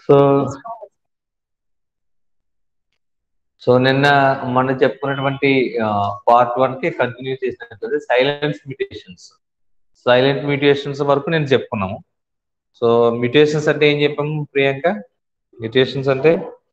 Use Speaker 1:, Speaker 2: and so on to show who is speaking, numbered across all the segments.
Speaker 1: So so నిన్న మనం చెప్పుకున్నటువంటి పార్ట్ వన్ కి కంటిన్యూ చేసినట్టు సైలెంట్ మ్యూటేషన్స్ సైలెంట్ మ్యూటేషన్స్ వరకు నేను చెప్పుకున్నాము సో మ్యూటేషన్స్ అంటే ఏం చెప్పాము ప్రియాంక మ్యూటేషన్స్ అంటే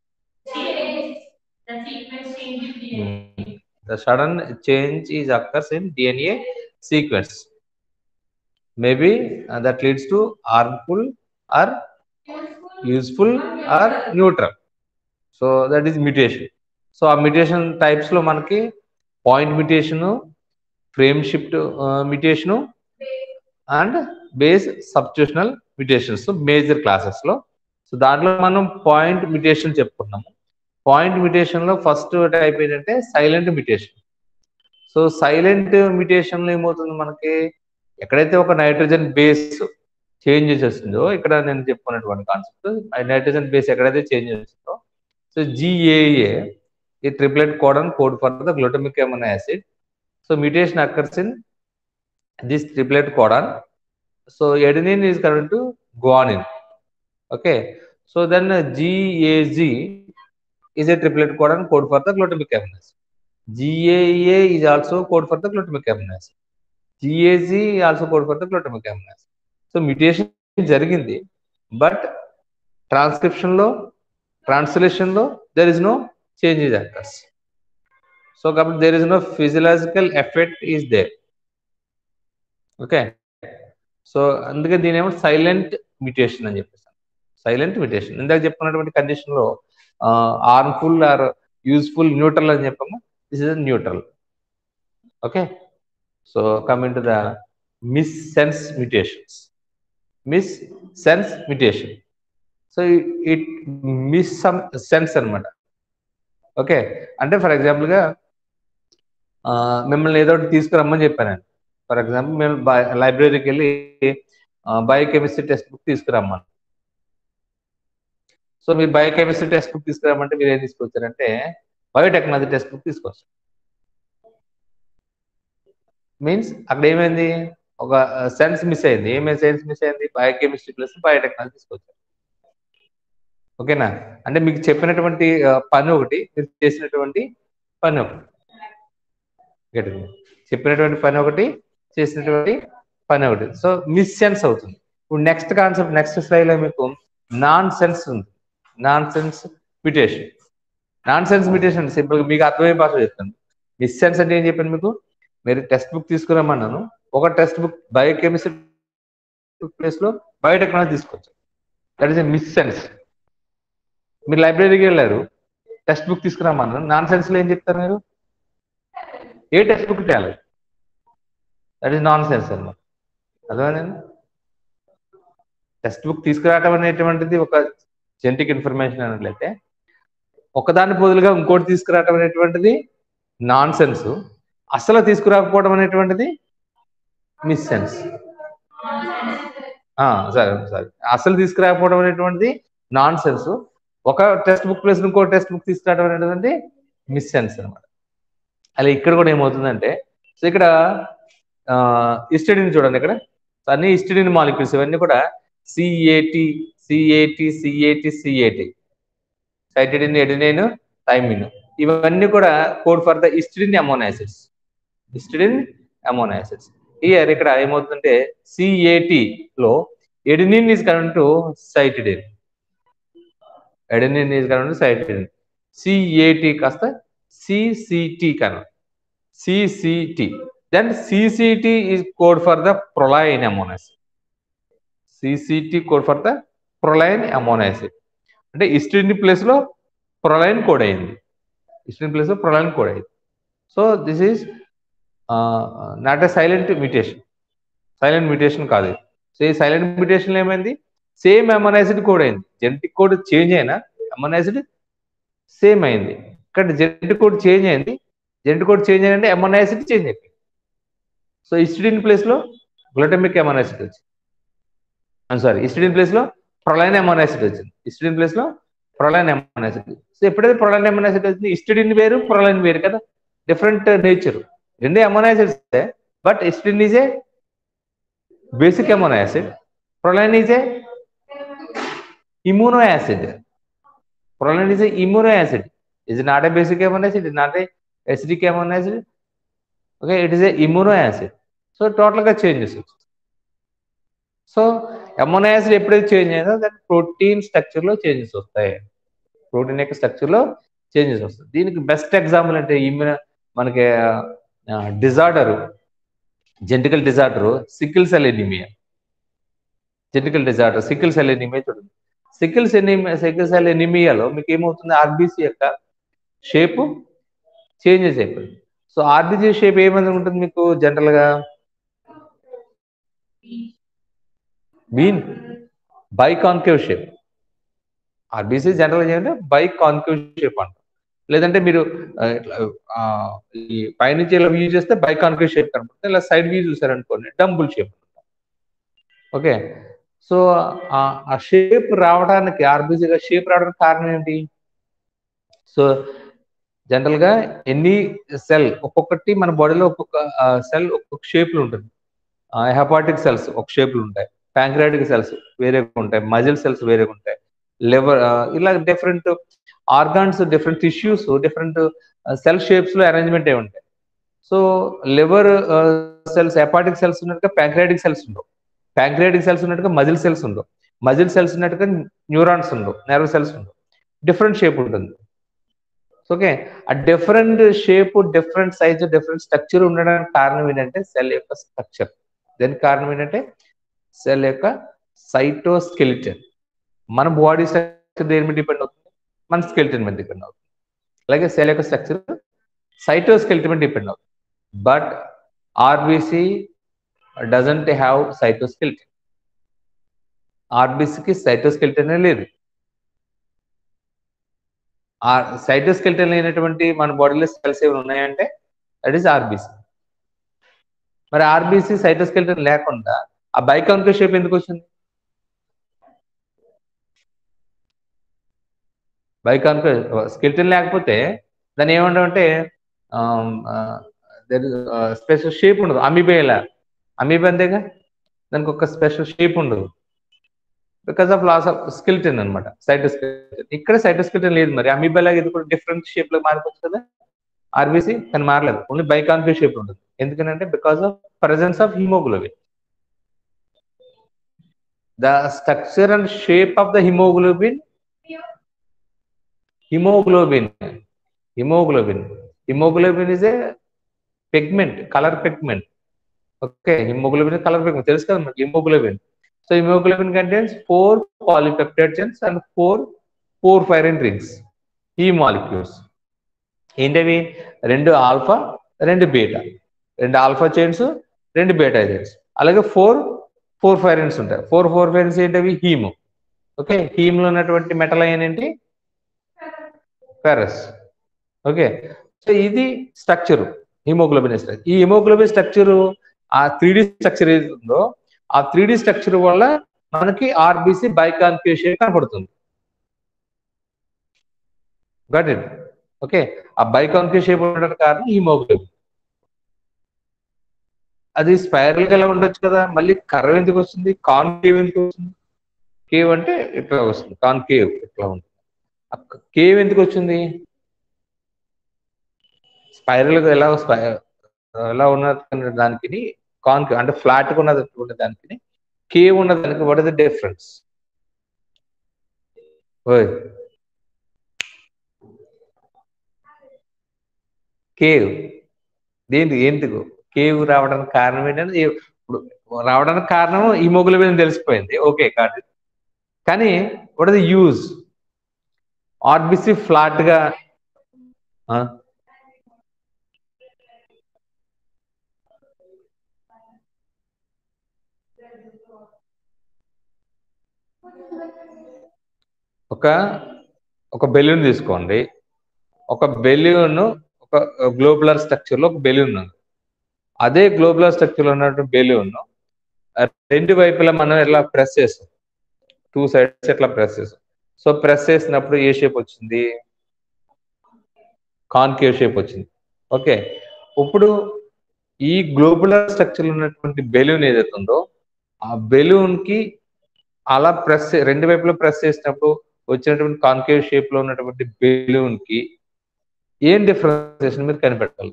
Speaker 2: The sequence change in DNA.
Speaker 1: the sudden change is occurs in DNA sequence. Maybe uh, that leads to harmful or useful or neutral. So that is mutation. So ఆ mutation types లో మనకి point mutation frame shift mutation and base substitutional mutations major classes లో so దాంట్లో మనం point mutation చెప్పుకున్నాము point mutation లో first type ఏంటంటే silent mutation so silent mutation లో ఏమవుతుంది మనకి ఎక్కడైతే ఒక నైట్రోజన్ బేస్ చేంజ్ చేస్తుందో ఇక్కడ నేను చెప్పుకున్నటువంటి కాన్సెప్ట్ నైట్రోజన్ బేస్ ఎక్కడైతే చేంజ్ చేస్తుందో సో జిఏఏ ఈ triplet codon code for the glutamic amino acid so mutation occurs in this triplet codon so adenine is current to guanine okay so then uh, GAG is a triplet codon code for the glutamic amino acid. GAA is also code for the glutamic amino acid. GAG is also code for the glutamic amino acid. So mutation జరిగింది but transcription లో translation లో there is no changes occurs so కాబట్టి there is no physiological effect is there okay so అందుకే దీని ఏమో silent mutation అని చెప్పేసి silent mutation ఇందాక చెప్పుకున్నటువంటి కండిషన్ లో హార్మ్ఫుల్ ఆర్ యూస్ఫుల్ న్యూట్రల్ అని చెప్పాము this is neutral okay so coming to the missense mutations missense mutation so it miss some sense అనమాట ఓకే అంటే ఫర్ ఎగ్జాంపుల్ గా మిమ్మల్ని ఏదో ఒకటి తీసుకురమ్మని చెప్పానండి ఫర్ ఎగ్జాంపుల్ మేము లైబ్రరీకి వెళ్ళి బయోకెమిస్ట్రీ టెక్స్ట్ బుక్ తీసుకురమ్మని సో మీరు బయోకెమిస్ట్రీ టెక్స్ట్ బుక్ తీసుకురామంటే మీరు ఏం తీసుకొచ్చారంటే బయోటెక్నాలజీ టెక్స్ట్ బుక్ తీసుకొచ్చారు మీన్స్ అక్కడ ఏమైంది ఒక సెన్స్ మిస్ అయింది ఏమేమి సెన్స్ మిస్ అయింది బయోకెమిస్ట్రీ ప్లస్ బయోటెక్నాలజీ తీసుకొచ్చారు ఓకేనా అంటే మీకు చెప్పినటువంటి పని ఒకటి మీరు చేసినటువంటి పని ఒకటి చెప్పినటువంటి పని ఒకటి చేసినటువంటి పని ఒకటి సో మిస్ సెన్స్ అవుతుంది ఇప్పుడు నెక్స్ట్ కాన్సెప్ట్ నెక్స్ట్ స్లైడ్ లో మీకు నాన్ సెన్స్ ఉంది nonsense mutation nonsense mutation simple మీకు అర్థమయ్యే భాష చెప్తాను మిస్ సెన్స్ అంటే ఏం చెప్పాను మీకు మీరు టెక్స్ట్ బుక్ తీసుకురమ్మన్నాను ఒక టెక్స్ట్ బుక్ బయోకెమిస్ట్రీ ప్లేస్ లో బయోటెక్నాలజీ తీసుకోవచ్చు that is a missense మీరు లైబ్రరీకి వెళ్ళారు టెక్స్ట్ బుక్ తీసుకురమ్మన్నాను నాన్ సెన్స్ లో ఏం చెప్తారు మీరు ఏ టెక్స్ట్ బుక్ తేవాలి దట్ ఈస్ నాన్ సెన్స్ అనమాట అర్థమైందండి టెక్స్ట్ బుక్ తీసుకురావటం అనేటువంటిది ఒక జెనటిక్ ఇన్ఫర్మేషన్ అన్నట్లయితే ఒకదాని బదులుగా ఇంకోటి తీసుకురావటం అనేటువంటిది నాన్ సెన్స్ అసలు తీసుకురాకపోవడం అనేటువంటిది మిస్ సెన్స్ సరే సరే అసలు తీసుకురాకపోవడం అనేటువంటిది నాన్ సెన్స్ ఒక టెక్స్ట్ బుక్ ప్లేస్ ఇంకో టెక్స్ట్ బుక్ తీసుకురావడం అనేటువంటి మిస్ సెన్స్ అనమాట అలా ఇక్కడ కూడా ఏమవుతుందంటే సో ఇక్కడ ఇస్టడీని చూడండి ఇక్కడ అన్ని ఇస్టడీన్ మాలిక్యూల్స్ ఇవన్నీ కూడా CAT CAT CAT CAT cytidine adenine thymine ఇవన్నీ కూడా code for the histidine amino acids histidine amino acids ఇయర్ ఇక్కడ ఏమవుతుందంటే సిఏటి లో adenine is current to cytidine adenine is current to cytidine CAT కాస్త సిసిటి కన CCT then CCT is code for the proline amino acid CCT code for the proline amino acid అంటే histidine place లో proline code అయింది histidine place లో proline code అయింది so this is not a silent mutation silent mutation కాదు so ఈ silent mutation ఏమైంది same amino acid code అయింది genetic code change అయినా అమోన్ యాసిడ్ సేమ్ అయింది ఇక్కడ జెనటిక్ కోడ్ చేంజ్ అయింది జెనటిక్ కోడ్ చేంజ్ అయిందంటే అమోన్ యాసిడ్ చేంజ్ అయిపోయింది సో ఇస్టిడిన్ ప్లేస్ లో గ్లూటమిక్ అమోన్ యాసిడ్ వచ్చింది సారీ ఇస్టిడిన్ ప్లేస్ లో ప్రొలైన్ అమోన్ యాసిడ్ వచ్చింది ఇస్టిడిన్ ప్లేస్ లో ప్రొలైన్ అమోన్ యాసిడ్ సో ఎప్పుడైతే ప్రొలైన్ అమోన్ యాసిడ్ వచ్చింది ఇస్టిడిన్ వేరు ప్రొలైన్ వేరు కదా డిఫరెంట్ నేచర్ రెండే amino acids but histidine is a basic amino acid proline is a immuno acid. Proline is an immuno acid. Is it not a basic amino acid? It is not a acidic amino acid. Okay, it is a immuno acid. So టోటల్గా changes so amino acid ఎప్పుడైతే change అయిందో దాని protein స్ట్రక్చర్లో changes వస్తాయి protein యొక్క స్ట్రక్చర్లో changes వస్తాయి దీనికి బెస్ట్ ఎగ్జాంపుల్ అంటే ఇమ్యూన మనకి disorder genetical disorder sickle cell anaemia genetical disorder sickle cell anaemia చూడండి సికిల్ ఎనిమియా సికిల్ సెల్ ఎనిమియాలో మీకు ఏమవుతుంది ఆర్బీసీ యొక్క షేపు చేంజెస్ అయిపోయింది సో ఆర్బీసీ షేప్ ఏమైనా ఉంటుంది మీకు జనరల్గా bean biconcave shape RBC general ఏంటంటే బై కాన్కేవ్ షేప్ అంట లేదంటే మీరు ఆ, ఇట్లా ఆ, ఈ పైనుంచి ఇలా వ్యూ చేస్తే బై కాన్కేవ్ షేప్ కనపడుతుంది ఇలా సైడ్ వ్యూ చూసారనుకోండి డంబుల్ షేప్ ఓకే సో ఆ షేప్ రావడానికి ఆర్బీసీగా షేప్ రావడానికి కారణం ఏంటి సో జనరల్ గా ఎన్ని సెల్ ఒక్కొక్కటి మన బాడీలో ఒక్కొక్క సెల్ ఒక్కొక్క షేప్లు ఉంటుంది హెపాటిక్ సెల్స్ ఒక షేప్లు ఉంటాయి ప్యాంక్రాటిక్ సెల్స్ వేరేగా ఉంటాయి మజిల్ సెల్స్ వేరేగా ఉంటాయి లివర్ ఇలా different organs different tissues different cell shapes లో అరేంజ్మెంట్ అయి ఉంటాయి so liver cells hepatic cells ఉన్నట్టుగా ప్యాంక్రాటిక్ సెల్స్ ఉండవు ప్యాంక్రాటిక్ సెల్స్ ఉన్నట్టుగా మజిల్ సెల్స్ ఉండవు మజిల్ సెల్స్ ఉన్నట్టుగా న్యూరాన్స్ ఉండవు నెర్వ్ సెల్స్ ఉండవు డిఫరెంట్ షేప్ ఉంటుంది ఓకే ఆ different shape different size different structure ఉండడానికి కారణం ఏంటంటే సెల్ యొక్క స్ట్రక్చర్ దానికి కారణం ఏంటంటే సెల్ యొక్క సైటోస్కెలిటన్ మన బాడీ స్ట్రక్చర్ దేని మీద డిపెండ్ అవుతుంది మన స్కెలిటన్ మీద డిపెండ్ అవుతుంది అలాగే సెల్ యొక్క స్ట్రక్చర్ సైటోస్కెలిటన్ మీద డిపెండ్ అవుతుంది but RBC doesn't have cytoskeleton ఆర్బీసీకి సైటోస్కెలిటన్ లేదు ఆ సైటోస్కెలిటన్ లేనటువంటి మన బాడీలో సెల్స్ ఏమైనా ఉన్నాయంటే దట్ ఈస్ ఆర్బీసీ మరి ఆర్బీసీ సైటోస్కెలిటన్ లేకుండా ఆ బైకాన్కో షేప్ ఎందుకు వచ్చింది బైకాన్కో స్కెలిటన్ లేకపోతే దాన్ని ఏమంటామంటే స్పెషల్ షేప్ ఉండదు అమీబేలా అమీబా అంతేగా దానికి ఒక స్పెషల్ షేప్ ఉండదు because of loss of skeleton అనమాట సైటోస్కెలిటన్ ఇక్కడ సైటోస్కెలిటన్ లేదు మరి అమీబేలాగా ఇది కూడా డిఫరెంట్ షేప్ లో మారిపోవచ్చు కదా ఆర్బీసీ కానీ మారలేదు ఓన్లీ బైకాన్కో షేప్ ఉంటుంది ఎందుకంటే because of presence of hemoglobin. The structure and shape of the hemoglobin, hemoglobin, hemoglobin, hemoglobin is a pigment, color pigment. Okay, hemoglobin is color pigment. తెలుసు కదా మనకి hemoglobin. So hemoglobin contains four polypeptide chains and four porphyrin rings. ఈ molecules ఏంటవి రెండు alpha రెండు beta రెండు alpha chains రెండు beta chains అలాగే ఫోర్ ఫోర్ ఫైరెన్స్ ఉంటాయి ఫోర్ ఫోర్ ఫైరెన్స్ ఏంటవి హీమ్ ఓకే హీమ్ లో ఉన్నటువంటి మెటల్ అయన్ ఏంటి ఫెరస్ ఓకే సో ఇది స్ట్రక్చర్ హిమోగ్లోబిన్ స్ట్రక్చర్ ఈ హిమోగ్లోబిన్ స్ట్రక్చర్ ఆ త్రీ డి స్ట్రక్చర్ ఏది ఉందో ఆ త్రీ డి స్ట్రక్చర్ వల్ల మనకి ఆర్బీసీ బైకాన్ఫ్యూషన్ కనపడుతుంది గట్ ఇట్ ఓకే ఆ బైకాన్ఫ్యూ షేప్ ఉండడానికి కారణం హిమోగ్లోబిన్ అది స్పైరల్ గా ఎలా ఉండొచ్చు కదా మళ్ళీ కర్వ్ ఎందుకు వస్తుంది కాన్కేవ్ ఎందుకు వస్తుంది కేవ్ అంటే ఇట్లా వస్తుంది కాన్కేవ్ ఇట్లా ఉంటుంది కేవ్ ఎందుకు వచ్చింది స్పైరల్ గా ఎలా స్పై ఎలా ఉన్న దానికి కాన్కేవ్ అంటే ఫ్లాట్ గా ఉన్నది దానికి కేవ్ ఉన్న దానికి వాట్ ఇస్ ద డిఫరెన్స్ ఓయ్ కేవ్ దేంటి ఎందుకు కేవ్ రావడానికి కారణం ఏంటంటే ఇప్పుడు రావడానికి కారణం హిమోగ్లోబిన్ తెలిసిపోయింది ఓకే కాదు కానీ what is use RBC flat గా ఒక ఒక బెలూన్ తీసుకోండి ఒక బెలూన్ ఒక గ్లోబులర్ స్ట్రక్చర్ లో ఒక బెలూన్ ఉంది అదే గ్లోబులర్ స్ట్రక్చర్ లో ఉన్నటువంటి బెలూన్ రెండు వైపులా మనం ఎలా ప్రెస్ చేస్తాం టూ సైడ్స్ ఎట్లా ప్రెస్ చేస్తాం సో ప్రెస్ చేసినప్పుడు ఏ షేప్ వచ్చింది కాన్కేవ్ షేప్ వచ్చింది ఓకే ఇప్పుడు ఈ గ్లోబులర్ స్ట్రక్చర్ ఉన్నటువంటి బెలూన్ ఏదైతే ఉందో ఆ బెలూన్ కి అలా ప్రెస్ రెండు వైపులో ప్రెస్ చేసినప్పుడు వచ్చినటువంటి కాన్కేవ్ షేప్ లో ఉన్నటువంటి బెలూన్ కి ఏం డిఫరెన్సియేషన్ మీరు కనిపెట్టాలి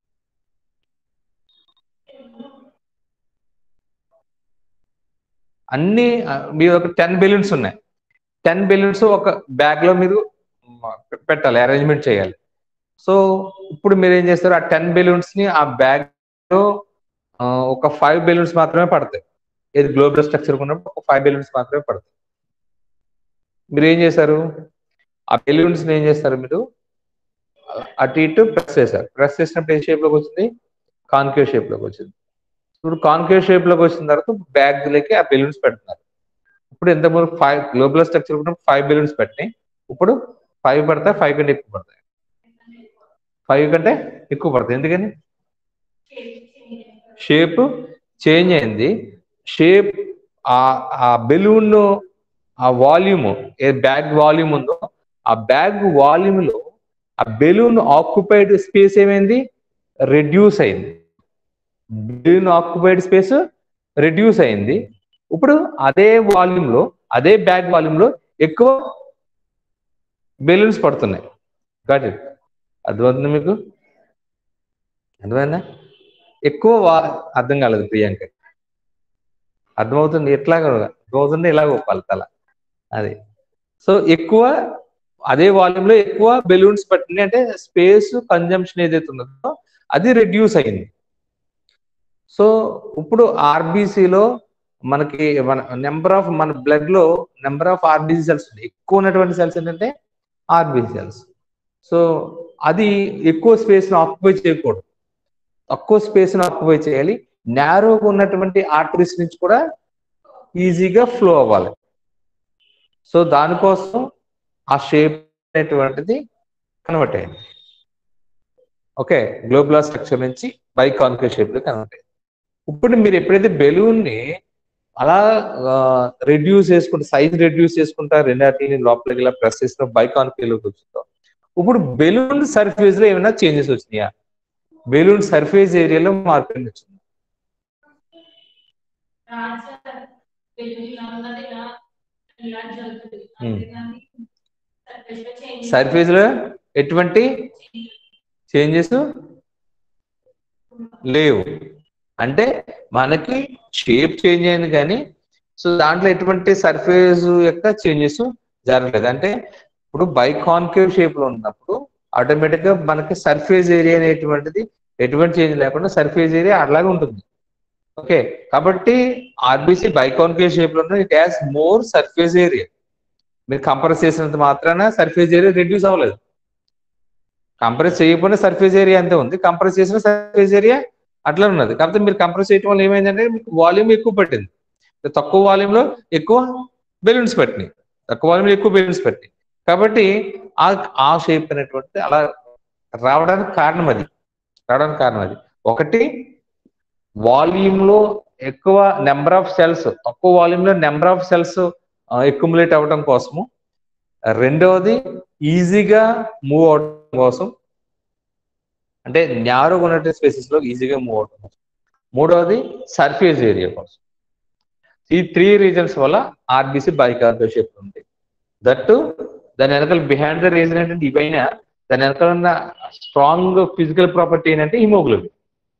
Speaker 1: అన్ని ఆ, మీరు ఒక టెన్ బెలూన్స్ ఉన్నాయి టెన్ బెలూన్స్ ఒక బ్యాగ్ లో మీరు పెట్టాలి అరేంజ్మెంట్ చేయాలి సో ఇప్పుడు మీరు ఏం చేస్తారు ఆ టెన్ బెలూన్స్ ని ఆ బ్యాగ్ లో ఆ, ఒక ఫైవ్ బెలూన్స్ మాత్రమే పడతాయి ఇది గ్లోబల్ స్ట్రక్చర్ ఉన్నప్పుడు ఒక ఫైవ్ బెలూన్స్ మాత్రమే పడతాయి మీరు ఏం చేశారు ఆ బెలూన్స్ ఏం చేస్తారు మీరు అటు ఇటు ప్రెస్ చేశారు ప్రెస్ చేసినప్పుడు ఏ షేప్ లోకి వచ్చింది కాన్కేవ్ షేప్ లోకి వచ్చింది ఇప్పుడు కాన్కేవ్ షేప్ లోకి వచ్చిన తర్వాత బ్యాగ్ లోకి ఆ బెలూన్స్ పెడుతున్నారు ఇప్పుడు ఎంత ఫైవ్ గ్లోబల్ స్ట్రక్చర్ ఉన్నప్పుడు ఫైవ్ బెలూన్స్ పెట్టినాయి ఇప్పుడు ఫైవ్ పడతాయి ఫైవ్ కంటే ఎక్కువ పడతాయి ఫైవ్ కంటే ఎక్కువ పడతాయి ఎందుకని షేప్ చేంజ్ అయింది షేప్ ఆ ఆ బెలూన్ ఆ వాల్యూమ్ ఏ బ్యాగ్ వాల్యూమ్ ఉందో ఆ బ్యాగ్ వాల్యూమ్ లో ఆ బెలూన్ ఆక్యుపైడ్ స్పేస్ ఏమైంది రెడ్యూస్ అయింది బెలూన్ ఆక్యుపైడ్ స్పేస్ రెడ్యూస్ అయింది ఇప్పుడు అదే వాల్యూమ్ లో అదే బ్యాగ్ వాల్యూమ్ లో ఎక్కువ బెలూన్స్ పడుతున్నాయి గాట్ ఇట్ అర్థమవుతుంది మీకు అర్థమైందా ఎక్కువ వా- అర్థం కాలేదు ప్రియాంక అర్థమవుతుంది ఎట్లా అర్థమవుతుంది ఇలా ఒప్పాలి తల అది సో ఎక్కువ అదే వాల్యూమ్ లో ఎక్కువ బెలూన్స్ పట్టినాయి అంటే స్పేస్ కన్జంప్షన్ ఏదైతే ఉన్నదో అది రెడ్యూస్ అయింది సో ఇప్పుడు ఆర్బీసీలో మనకి మన నెంబర్ ఆఫ్ మన బ్లడ్ లో నెంబర్ ఆఫ్ ఆర్బీసీ సెల్స్ ఎక్కువ ఉన్నటువంటి సెల్స్ ఏంటంటే ఆర్బీసీ సెల్స్ సో అది ఎక్కువ స్పేస్ ని ఆక్యుపై చేయకూడదు తక్కువ స్పేస్ ని ఆక్యుపై చేయాలి నేరోగా ఉన్నటువంటి ఆర్టరీస్ నుంచి కూడా ఈజీగా ఫ్లో అవ్వాలి సో దానికోసం ఆ షేప్ అనేటువంటిది కన్వర్ట్ అయింది ఓకే గ్లోబులర్ స్ట్రక్చర్ నుంచి బైకాన్కేవ్ షేప్ లో కన్వర్ట్ అయింది ఇప్పుడు మీరు ఎప్పుడైతే బెలూన్ ని అలా రెడ్యూస్ చేసుకుంటే సైజ్ రెడ్యూస్ చేసుకుంటా రెండాటిని లోపలికి ఇలా ప్రెస్ చేసిన బైకాన్కేవ్ లోకి వచ్చిందో ఇప్పుడు బెలూన్ సర్ఫేస్ లో ఏమైనా చేంజెస్ వచ్చినాయా బెలూన్ సర్ఫేస్ ఏరియాలో మార్పు ఏమైనా వచ్చింది సర్ఫేస్ లో ఎటువంటి చేంజెస్ లేవు అంటే మనకి షేప్ చేంజ్ అయింది కానీ సో దాంట్లో ఎటువంటి సర్ఫేస్ యొక్క చేంజెస్ జరగలేదు అంటే ఇప్పుడు బైకాన్కేవ్ షేప్ లో ఉన్నప్పుడు ఆటోమేటిక్ గా మనకి సర్ఫేస్ ఏరియా అనేటువంటిది ఎటువంటి చేంజ్ లేకుండా సర్ఫేస్ ఏరియా అలాగే ఉంటుంది ఓకే కాబట్టి ఆర్బీసీ బైకాన్కేవ్ షేప్ లో ఉన్న it has more surface area మీరు కంప్రెస్ చేసినంత మాత్రాన సర్ఫేస్ ఏరియా రెడ్యూస్ అవ్వలేదు కంప్రెస్ చేయకపోయినా సర్ఫేస్ ఏరియా అంతే ఉంది కంప్రెస్ చేసిన సర్ఫేస్ ఏరియా అట్లా ఉన్నది కాకపోతే మీరు కంప్రెస్ చేయడం వల్ల ఏమైందంటే మీకు వాల్యూమ్ ఎక్కువ పట్టింది తక్కువ వాల్యూమ్ లో ఎక్కువ బెలూన్స్ పెట్టినాయి తక్కువ వాల్యూమ్ లో ఎక్కువ బెలూన్స్ పెట్టినాయి కాబట్టి ఆ ఆ షేప్ అనేటువంటి అలా రావడానికి కారణం అది రావడానికి కారణం అది ఒకటి వాల్యూమ్ లో ఎక్కువ నెంబర్ ఆఫ్ సెల్స్ తక్కువ వాల్యూమ్ లో నెంబర్ ఆఫ్ సెల్స్ ఎక్యుములేట్ అవ్వడం కోసము రెండవది ఈజీగా మూవ్ అవడం కోసం అంటే న్యారోగా ఉన్న స్పేసెస్ లో ఈజీగా మూవ్ అవడం కోసం మూడవది సర్ఫేస్ ఏరియా కోసం ఈ త్రీ రీజన్స్ వల్ల ఆర్బీసీ బైకార్బో షేప్ ఉంది దట్టు దాని వెనకాల బిహైండ్ ద రీజన్ ఏంటంటే ఇవైనా దాని వెనకాల ఉన్న స్ట్రాంగ్ ఫిజికల్ ప్రాపర్టీ ఏంటంటే హిమోగ్లోబిన్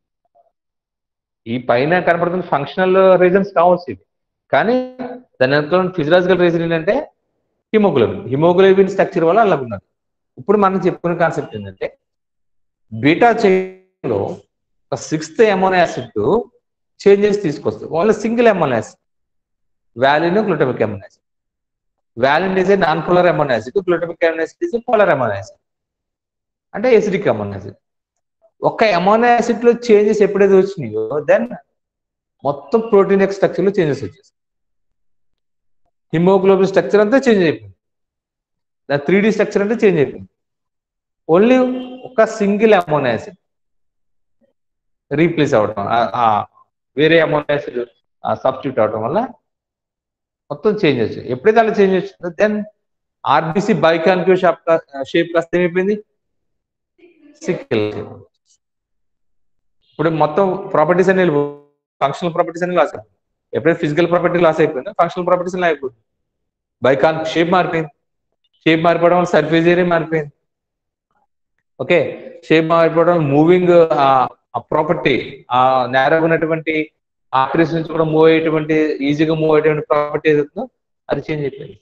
Speaker 1: ఈ పైన కనపడుతున్న ఫంక్షనల్ రీజన్స్ కావచ్చు ఇది కానీ దాని వెనకాల ఫిజియలాజికల్ రీజన్ ఏంటంటే హిమోగ్లోబిన్ హిమోగ్లోబిన్ స్ట్రక్చర్ వల్ల అలా ఉన్నది ఇప్పుడు మనం చెప్పుకునే కాన్సెప్ట్ ఏంటంటే బీటా చైన్లో ఒక సిక్స్త్ ఎమోనో యాసిడ్ చేంజెస్ తీసుకొస్తుంది వాళ్ళ single amino acid valine glutamic amino acid valine is a non polar amino acid glutamic amino acid is polar amino acid అంటే ఎసిడిక్ ఎమోనో యాసిడ్ ఒక్క ఎమోనో యాసిడ్ లో changes ఎప్పుడైతే వచ్చినాయో then మొత్తం protein యొక్క structure లో చేంజెస్ వచ్చేసి haemoglobin structure అంతా చేంజ్ అయిపోయింది దాని త్రీ డి స్ట్రక్చర్ అంతా చేంజ్ అయిపోయింది ఓన్లీ ఒక సింగిల్ అమోనో యాసిడ్ రీప్లేస్ అవడం ఆ- ఆ వేరే అమోనో యాసిడ్ సబ్స్టిట్యూట్ అవడం వల్ల మొత్తం చేంజ్ వచ్చింది ఎప్పుడైతే అలా చేంజ్ వచ్చిందో then RBC biconcave shop shape కాస్త ఏమైపోయింది సిక్కిల్ ఇప్పుడు మొత్తం ప్రాపర్టీస్ అన్ని ఫంక్షనల్ ప్రాపర్టీస్ అన్ని లాస్ అయిపోయింది ఎప్పుడైతే ఫిజికల్ ప్రాపర్టీ లాస్ అయిపోయిందో ఫంక్షనల్ ప్రాపర్టీస్ అయిపోతుంది బై కాన్ షేప్ మారిపోయింది షేప్ మారిపోవడం వల్ల సర్ఫేస్ ఏరియా మారిపోయింది ఓకే షేప్ మారిపోవడం వల్ల మూవింగ్ ఆ ప్రాపర్టీ ఆ నేరగా ఉన్నటువంటి ఆర్టరీస్ నుంచి కూడా మూవ్ అయ్యేటువంటి ఈజీగా మూవ్ అయ్యేటువంటి ప్రాపర్టీ ఏదైతుందో అది చేంజ్ అయిపోయింది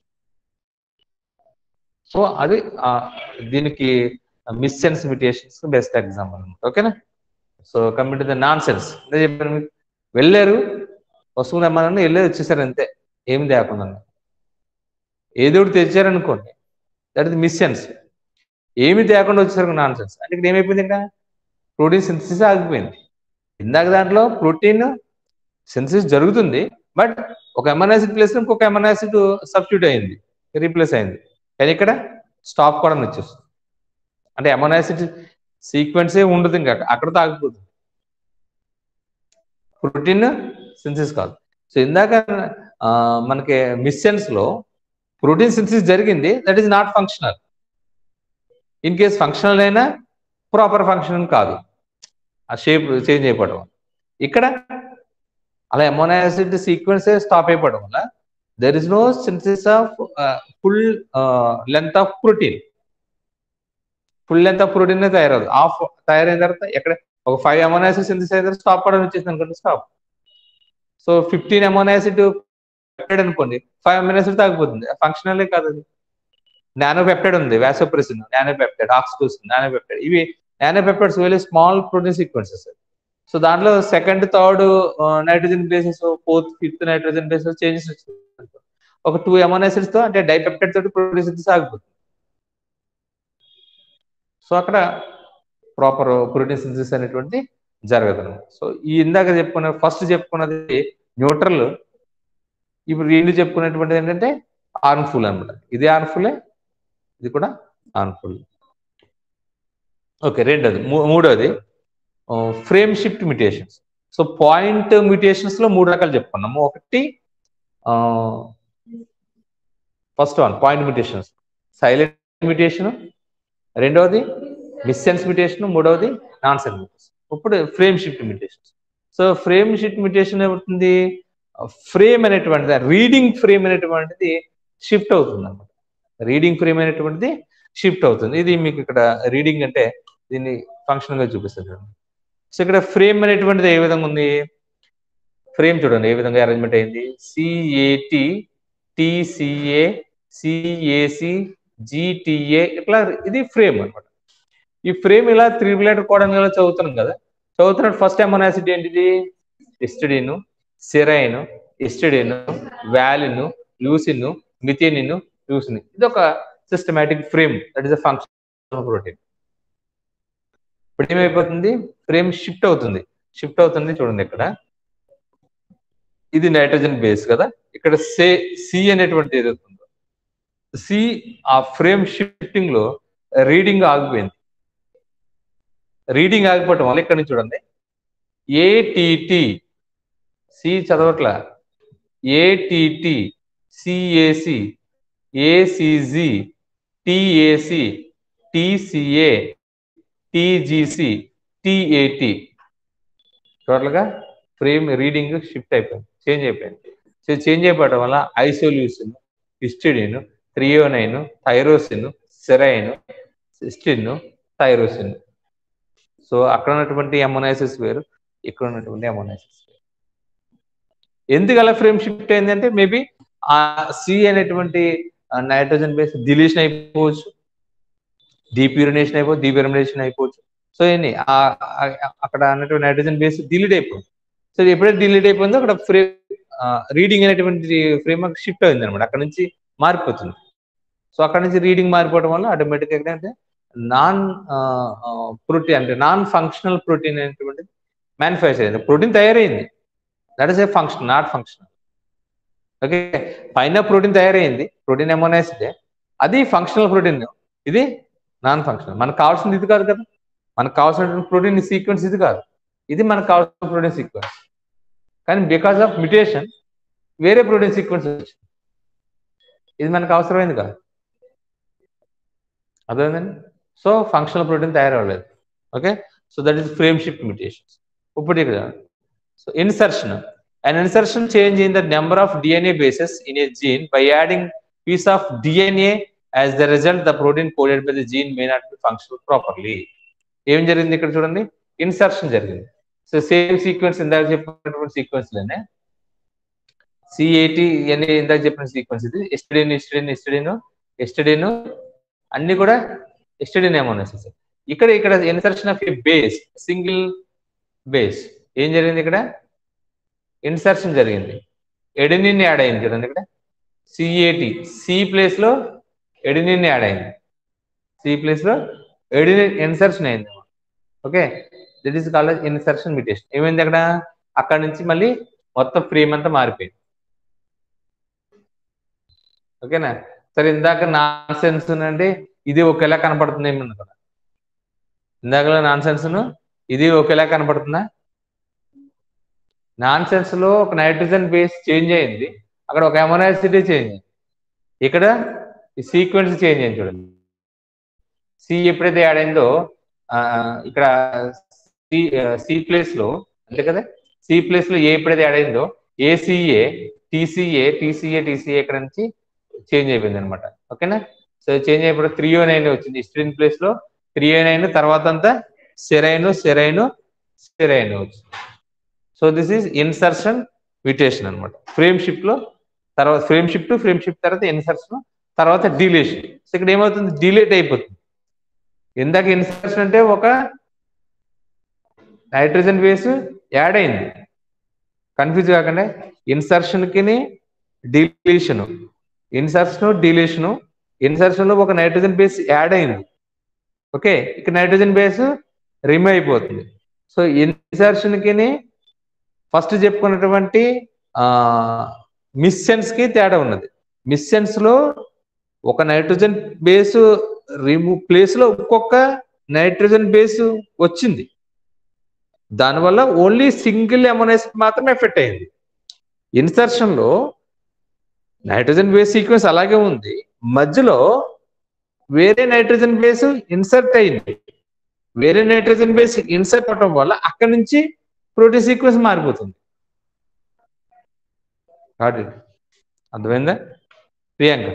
Speaker 1: సో అది ఆ, దీనికి missense mutations best example అనమాట ఓకేనా so coming to the nonsense అదే చెప్పాను మీకు వెళ్ళారు వస్తువు తెమ్మని వెళ్ళేది వచ్చేసారు అంతే ఏమి తేకుండా ఏదో ఒకటి తెచ్చారనుకోండి దట్ ఇస్ మిస్ సెన్స్ ఏమి తేకుండా వచ్చేసరికి నాన్ సెన్స్ అంటే ఇక్కడ ఏమైపోయింది ఇంకా ప్రోటీన్ సింథసిస్ ఆగిపోయింది ఇందాక దాంట్లో ప్రోటీన్ సింథసిస్ జరుగుతుంది బట్ ఒక ఎమనాసిడ్ ప్లేస్ లో ఇంకొక ఎమనాసిడ్ సబ్స్టిట్యూట్ అయింది రీప్లేస్ అయింది కానీ ఇక్కడ స్టాప్ కూడా వచ్చేస్తుంది అంటే ఎమనాసిడ్ సీక్వెన్సే ఉండదు ఇంకా అక్కడతో ఆగిపోతుంది ప్రోటీన్ సింథసిస్ కాదు సో ఇందాక ఆ, మనకి మిస్సెన్స్ లో ప్రోటీన్ సింథసిస్ జరిగింది that is not functional in case functional అయినా ప్రాపర్ ఫంక్షన్ కాదు ఆ షేప్ చేంజ్ అయిపోవడం వల్ల. ఇక్కడ అలా ఎమోనో యాసిడ్ సీక్వెన్స్ స్టాప్ అయిపోవడం వల్ల there is no synthesis of full length of protein full length of protein తయారవుతుంది ఆఫ్ తయారైన తర్వాత ఎక్కడ ఒక ఫైవ్ అమోనో యాసిడ్ సింథసిస్ అయిన తర్వాత స్టాప్ అవడం వచ్చేసింది అనుకోండి stop so fifteen amino acid peptide అనుకోండి ఫైవ్ అమోనో యాసిడ్ తాగిపోతుంది ఫంక్షనలే కాదు అది నానో పెప్టైడ్ ఉంది vasopressin nano peptide oxytocin nano peptide ఇవి nano peptides very small protein sequences so దాంట్లో second third nitrogen bases fourth fifth nitrogen bases changes వచ్చింది ఒక టూ అమోనో యాసిడ్స్ తో అంటే డైపెప్టైడ్ తోటి ప్రోటీన్ సింథసిస్ ఆగిపోతుంది సో అక్కడ ప్రాపర్ ప్రోటీన్ సింథసిస్ అనేటువంటి జరగదు అనమాట సో ఈ ఇందాక చెప్పుకున్న ఫస్ట్ చెప్పుకున్నది న్యూట్రల్ ఇప్పుడు రెండు చెప్పుకున్నటువంటిది ఏంటంటే హార్మ్ఫుల్ అనమాట ఇది హార్మ్ఫుల్లే ఇది కూడా హార్మ్ఫుల్ ఓకే రెండోది మూ- మూడోది frame shift mutations so point mutations లో మూడు రకాలు చెప్పుకున్నాము ఒకటి first one point mutations silent mutation రెండవది మిస్సెన్స్ మ్యూటేషన్ మూడవది నాన్ సెన్స్ మ్యూటేషన్ ఇప్పుడు frame shift mutations so frame shift mutation ఏమవుతుంది ఫ్రేమ్ అనేటువంటిది రీడింగ్ ఫ్రేమ్ అనేటువంటిది షిఫ్ట్ అవుతుంది అనమాట రీడింగ్ ఫ్రేమ్ అనేటువంటిది షిఫ్ట్ అవుతుంది ఇది మీకు ఇక్కడ రీడింగ్ అంటే దీన్ని ఫంక్షన్ గా చూపిస్తుంది చూడండి. సో ఇక్కడ ఫ్రేమ్ అనేటువంటిది ఏ విధంగా ఉంది ఫ్రేమ్ చూడండి ఏ విధంగా అరేంజ్మెంట్ అయింది సిఏటి టిసిఏ సిఏసి జిటిఏ ఇట్లా ఇది ఫ్రేమ్ అన్నమాట ఈ ఫ్రేమ్ ఇలా త్రీ లెటర్ కోడన్ ఇలా చదువుతున్నాం కదా చదువుతున్నట్టు ఫస్ట్ అమోనో యాసిడ్ ఏంటిది histidine serine histidine valine leucine methionine leucine ఇది ఒక systematic frame that is a function protein ఇప్పుడు ఏమైపోతుంది ఫ్రేమ్ షిఫ్ట్ అవుతుంది షిఫ్ట్ అవుతుంది చూడండి ఇక్కడ ఇది నైట్రోజన్ బేస్ కదా ఇక్కడ సే సి అనేటువంటి ఏదైతే ఉందో సి ఆ ఫ్రేమ్ షిఫ్టింగ్ లో రీడింగ్ ఆగిపోయింది రీడింగ్ ఆగిపోవటం వల్ల ఇక్కడ నుంచి చూడండి ఏటిటి సి చదవట్ల ఏటిటి సిఏసి ఏసిజి టిఏసి టిసిఏ టిజిసి టిఏటి టోటల్గా ఫ్రేమ్ రీడింగ్ షిఫ్ట్ అయిపోయింది చేంజ్ అయిపోయింది సో చేంజ్ అయిపోవడం వల్ల isoleucine histidine threonine tyrosine serine cysteine tyrosine so అక్కడ ఉన్నటువంటి అమోనైసిస్ వేరు ఇక్కడ ఉన్నటువంటి అమోనైసిస్ వేరు ఎందుకు అలా ఫ్రేమ్ షిఫ్ట్ అయిందంటే మేబీ ఆ సి అనేటువంటి నైట్రోజన్ బేస్ డిలీషన్ అయిపోవచ్చు డీప్యూరినేషన్ అయిపోవచ్చు డీప్యూరినేషన్ అయిపోవచ్చు సో ఏంటి ఆ- ఆ- అక్కడ అన్నటువంటి నైట్రోజన్ బేస్ డిలీట్ అయిపోయింది సో ఎప్పుడైతే డిలీట్ అయిపోయిందో అక్కడ ఫ్రేమ్ రీడింగ్ అనేటువంటి ఫ్రేమ్ షిఫ్ట్ అయింది అనమాట అక్కడ నుంచి మారిపోతుంది సో అక్కడ నుంచి రీడింగ్ మారిపోవడం వల్ల ఆటోమేటిక్ ఏంటంటే నాన్ ప్రోటీన్ అంటే నాన్ ఫంక్షనల్ ప్రోటీన్ అనేటువంటిది మ్యానుఫ్యాక్చర్ అయింది ప్రోటీన్ తయారైంది that is a function not function okay పైన ప్రోటీన్ తయారైంది ప్రోటీన్ ఎమోనైసిడే అది ఫంక్షనల్ ప్రోటీన్ ఇది నాన్ ఫంక్షనల్ మనకు కావాల్సింది ఇది కాదు కదా మనకు కావాల్సిన ప్రోటీన్ సీక్వెన్స్ ఇది కాదు ఇది మనకు కావాల్సిన ప్రోటీన్ సీక్వెన్స్ కానీ బికాస్ ఆఫ్ మ్యుటేషన్ వేరే ప్రోటీన్ సీక్వెన్స్ వచ్చింది ఇది మనకు అవసరమైంది కాదు అర్థమైందండి సో ఫంక్షనల్ ప్రోటీన్ తయారవ్వలేదు okay so that is frame shift mutations ఇప్పుడు ఇక్కడ so insertion An insertion change in the number of DNA bases in a gene by adding piece of DNA as the result the protein coded by the gene may not be functional properly. ఏం జరిగింది ఇక్కడ చూడండి insertion జరిగింది so same sequence ఇందాక చెప్పినటువంటి sequence లోనే CAT అని ఇందాక చెప్పిన సీక్వెన్స్ ఇది ఎస్టడిన్ ఎస్టడిన్ ఎస్టడిన్ ఎస్టడిన్ అన్ని కూడా ఎస్టడిన్ ఏమోనైసిస్ ఇక్కడ ఇక్కడ insertion of a base single base ఏం జరిగింది ఇక్కడ ఇన్సర్షన్ జరిగింది ఎడినిన్ యాడ్ అయింది చూడండి ఇక్కడ సిఏటి సి ప్లేస్ లో ఎడినిన్ యాడ్ అయింది సి ప్లేస్ లో ఎడినిన్ ఇన్సర్షన్ అయింది okay that is called insertion mutation ఏమైంది అక్కడ అక్కడ నుంచి మళ్ళీ మొత్తం ఫ్రేమ్ అంతా మారిపోయింది ఓకేనా సరే ఇందాక నాన్ సెన్స్ అంటే ఇది ఒకేలా కనపడుతుంది ఏమన్నా కదా ఇందాక నాన్ సెన్స్ ఇది ఒకేలా కనపడుతుందా నాన్ సెన్స్ లో ఒక నైట్రోజన్ బేస్ చేంజ్ అయింది అక్కడ ఒక అమోనాసిటీ చేంజ్ అయింది ఇక్కడ ఈ సీక్వెన్స్ చేంజ్ అయింది చూడండి సి ఎప్పుడైతే యాడ్ అయిందో ఆ, ఇక్కడ సి సి ప్లేస్ లో అంతే కదా సి ప్లేస్ లో ఏ ఎప్పుడైతే యాడ్ అయిందో ఏసీఏ టీసీఏ టీసీఏ టీసీఏ ఇక్కడ నుంచి చేంజ్ అయిపోయింది అనమాట ఓకేనా సో చేంజ్ అయిపోయి త్రీ ఓ నైన్ వచ్చింది స్ట్రీన్ ప్లేస్ లో త్రీ ఓ నైన్ తర్వాత అంతా సెరైన్ సెరైన్ సెరైన్ వచ్చింది so this is insertion mutation అనమాట ఫ్రేమ్ షిప్ లో తర్వాత frame shift to frame shift తర్వాత ఇన్సర్షన్ తర్వాత డిలేషన్ సో ఇక్కడ ఏమవుతుంది డిలేట్ అయిపోతుంది ఇందాక ఇన్సర్షన్ అంటే ఒక నైట్రోజన్ బేస్ యాడ్ అయింది కన్ఫ్యూజ్ కాకుండా ఇన్సర్షన్ కి డిలీషన్ ఇన్సర్షన్ డిలీషన్ ఇన్సర్షన్ లో ఒక నైట్రోజన్ బేస్ యాడ్ అయింది ఓకే ఇక్కడ నైట్రోజన్ బేస్ రిమూవ్ అయిపోతుంది సో ఇన్సర్షన్ కి ఫస్ట్ చెప్పుకున్నటువంటి మిస్సెన్స్ కి తేడా ఉన్నది మిస్సెన్స్ లో ఒక నైట్రోజన్ బేస్ రిమూవ్ ప్లేస్ లో ఇంకొక నైట్రోజన్ బేస్ వచ్చింది దానివల్ల ఓన్లీ సింగిల్ అమోనైస్ మాత్రమే ఎఫెక్ట్ అయింది ఇన్సర్షన్ లో నైట్రోజన్ బేస్ సీక్వెన్స్ అలాగే ఉంది మధ్యలో వేరే నైట్రోజన్ బేస్ ఇన్సర్ట్ అయింది వేరే నైట్రోజన్ బేస్ ఇన్సర్ట్ అవడం వల్ల అక్కడి నుంచి ప్రోటీన్ సీక్వెన్స్ మారిపోతుంది Got it? అర్థమైందా ప్రియాంక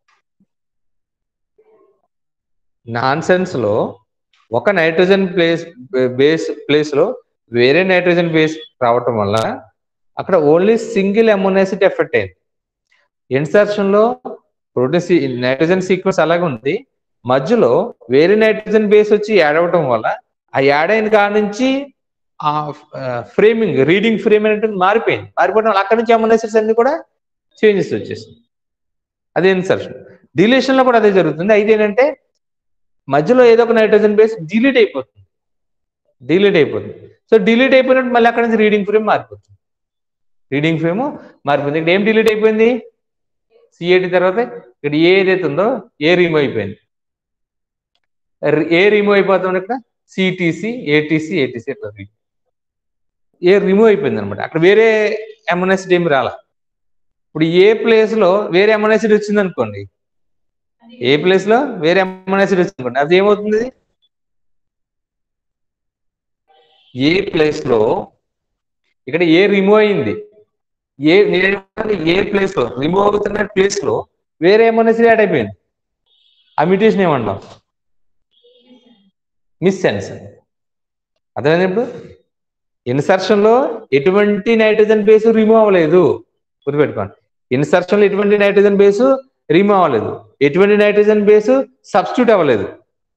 Speaker 1: నాన్ సెన్స్ లో ఒక నైట్రోజన్ ప్లేస్ బేస్ ప్లేస్ లో వేరే నైట్రోజన్ బేస్ రావటం వల్ల అక్కడ ఓన్లీ సింగిల్ అమోనాసిటీ ఎఫెక్ట్ అయింది ఇన్సర్షన్ లో ప్రోటీన్ నైట్రోజన్ సీక్వెన్స్ అలాగే ఉంది మధ్యలో వేరే నైట్రోజన్ బేస్ వచ్చి యాడ్ అవ్వటం వల్ల ఆ యాడ్ అయిన కాడ నుంచి ఆ ఫ్రేమింగ్ రీడింగ్ ఫ్రేమ్ అనేటువంటి మారిపోయింది మారిపోవడం వల్ల అక్కడ నుంచి అమోనాసిడ్స్ అన్ని కూడా చేంజెస్ వచ్చేసింది అదే ఇన్సర్షన్ డిలేషన్ లో కూడా అదే జరుగుతుంది అయితే ఏంటంటే మధ్యలో ఏదో ఒక నైట్రోజన్ బేస్ డిలీట్ అయిపోతుంది డిలీట్ అయిపోతుంది సో డిలీట్ అయిపోయినట్టు మళ్ళీ అక్కడ నుంచి రీడింగ్ ఫ్రేమ్ మారిపోతుంది రీడింగ్ ఫ్రేమ్ మారిపోయింది ఇక్కడ ఏం డిలీట్ అయిపోయింది సిఏటి తర్వాత ఇక్కడ ఏ ఏదైతే ఉందో ఏ రిమూవ్ అయిపోయింది రి- ఏ రిమూవ్ అయిపోతుంది ఇక్కడ సిటీసీ ఏటీసీ ఏటీసీ ఇట్లా remove. ఏ రిమూవ్ అయిపోయింది అనమాట అక్కడ వేరే అమోనాసిడ్ ఏమి రాలా ఇప్పుడు ఏ ప్లేస్ లో వేరే అమోనాసిడ్ వచ్చింది అనుకోండి ఏ ప్లేస్ లో వేరే అమోనాసిడ్ వచ్చింది అనుకోండి అది ఏమవుతుంది ఏ ప్లేస్ లో ఇక్కడ ఏ రిమూవ్ అయింది ఏ నేను ఏమంటాను, ఏ ప్లేస్ లో రిమూవ్ అవుతున్న ప్లేస్ లో వేరే అమోనాసిడ్ యాడ్ అయిపోయింది ఆ మ్యూటేషన్ ఏమంటాం మిస్ సెన్స్ అర్థమైంది ఇప్పుడు ఇన్సర్షన్ లో ఎటువంటి నైట్రోజన్ బేస్ రిమూవ్ అవ్వలేదు గుర్తుపెట్టుకోండి ఇన్సర్షన్ లో ఎటువంటి నైట్రోజన్ బేస్ రిమూవ్ అవ్వలేదు ఎటువంటి నైట్రోజన్ బేస్ సబ్స్టిట్యూట్ అవ్వలేదు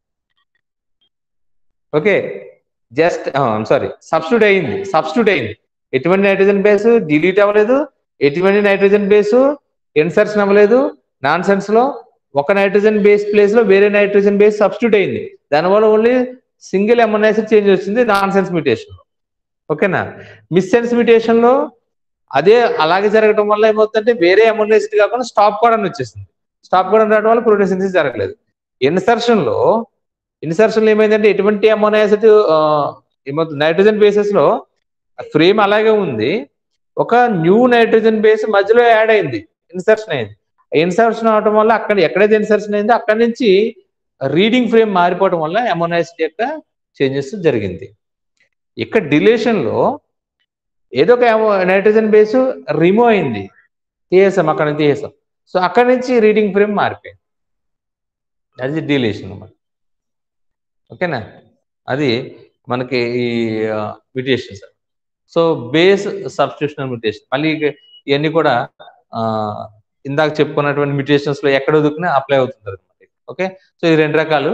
Speaker 1: ఓకే జస్ట్ సారీ సబ్స్టిట్యూట్ అయింది సబ్స్టిట్యూట్ అయింది ఎటువంటి నైట్రోజన్ బేస్ డిలీట్ అవ్వలేదు ఎటువంటి నైట్రోజన్ బేస్ ఇన్సర్షన్ అవ్వలేదు నాన్ సెన్స్ లో ఒక నైట్రోజన్ బేస్ ప్లేస్ లో వేరే నైట్రోజన్ బేస్ సబ్స్టిట్యూట్ అయింది దానివల్ల ఓన్లీ సింగిల్ అమోనాసిడ్ చేంజ్ వచ్చింది నాన్ సెన్స్ మ్యూటేషన్ లో ఓకేనా మిస్ సెన్స్ మ్యూటేషన్ లో అదే అలాగే జరగడం వల్ల ఏమవుతుందంటే వేరే అమోనాసిడ్ కాకుండా స్టాప్ కోడన్ వచ్చేసింది స్టాప్ కోడన్ రావడం వల్ల ప్రోటీన్ సింథసిస్ జరగలేదు ఇన్సర్షన్ లో ఇన్సర్షన్ లో ఏమైందంటే ఎటువంటి అమోనాసిడ్ ఏమవుతుంది నైట్రోజన్ బేసెస్ లో ఫ్రేమ్ అలాగే ఉంది ఒక న్యూ నైట్రోజన్ బేస్ మధ్యలో యాడ్ అయింది ఇన్సర్షన్ అయింది ఇన్సర్షన్ అవడం వల్ల అక్కడ ఎక్కడైతే ఇన్సర్షన్ అయిందో అక్కడ నుంచి రీడింగ్ ఫ్రేమ్ మారిపోవడం వల్ల అమోనాసిడ్ యొక్క చేంజెస్ జరిగింది ఇక్కడ డిలేషన్ లో ఏదో ఒక నైట్రోజన్ బేస్ రిమూవ్ అయింది తీసేసాం అక్కడ నుంచి తీసేసాం సో అక్కడ నుంచి రీడింగ్ ఫ్రేమ్ మారిపోయింది అది డీలేషన్ అనమాట ఓకేనా అది మనకి ఈ mutations so base substitutional mutation మళ్ళీ ఇక ఇవన్నీ కూడా ఆ, ఇందాక చెప్పుకున్నటువంటి మ్యూటేషన్స్ లో ఎక్కడ దొరికినా అప్లై అవుతుంది అనమాట ఓకే సో ఈ రెండు రకాలు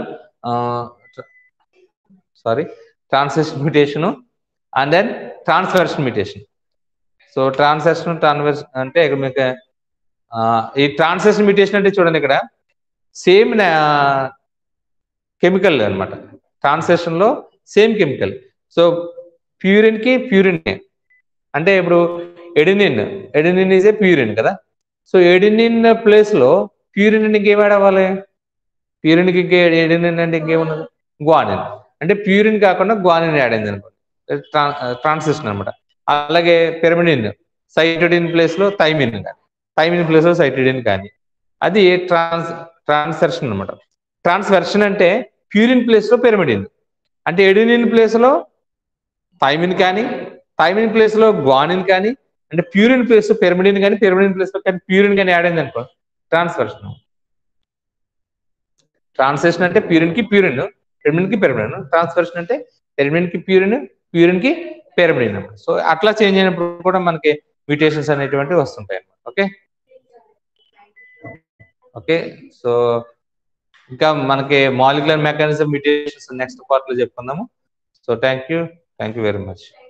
Speaker 1: sorry translation mutation and then transversion mutation so transaction transverse అంటే ఇక్కడ మీకు ఆ, ఈ ట్రాన్సాక్షన్ మ్యూటేషన్ అంటే చూడండి ఇక్కడ సేమ్ కెమికల్ అనమాట ట్రాన్సాక్షన్ లో సేమ్ కెమికల్ సో ప్యూరిన్ కి ప్యూరిన్ అంటే ఇప్పుడు adenine adenine is a purine కదా సో ఎడినిన్ ప్లేస్ లో ప్యూరిన్ ఇంకేం యాడ్ అవ్వాలి ప్యూరిన్ కి ఇంకే ఎడినిన్ అంటే ఇంకేమున్నది గ్వానిన్ అంటే ప్యూరిన్ కాకుండా గ్వానిన్ యాడ్ అయింది అనుకోండి ట్రాన్సిషన్ అనమాట అలాగే పెరమిడిన్ సైటోడిన్ ప్లేస్ లో థైమిన్ కానీ థైమిన్ ప్లేస్ లో సైటోడిన్ కానీ అది ట్రాన్స్ ట్రాన్సర్షన్ అనమాట ట్రాన్స్వర్షన్ అంటే ప్యూరిన్ ప్లేస్ లో పెరమిడిన్ అంటే ఎడినిన్ ప్లేస్ లో థైమిన్ కానీ థైమిన్ ప్లేస్ లో గ్వానిన్ కానీ అంటే ప్యూరిన్ ప్లేస్ లో పెరమిడిన్ కానీ పెరమిడిన్ ప్లేస్ లో కానీ ప్యూరిన్ కానీ యాడ్ అయింది అనుకో ట్రాన్స్వర్షన్ ట్రాన్స్లేషన్ అంటే ప్యూరిన్ కి ప్యూరిన్ పెరమిడిన్ కి పెరమిడిన్ ట్రాన్స్వర్షన్ అంటే పెరమిడిన్ కి ప్యూరిన్ ప్యూరిన్ కి పెరమిడిన్ అనమాట సో అట్లా చేంజ్ అయినప్పుడు కూడా మనకి మ్యూటేషన్స్ అనేటువంటివి వస్తుంటాయి అనమాట ఓకే ఓకే సో ఇంకా మనకి molecular mechanism mutations next part లో చెప్పుకుందాము so thank you thank you very much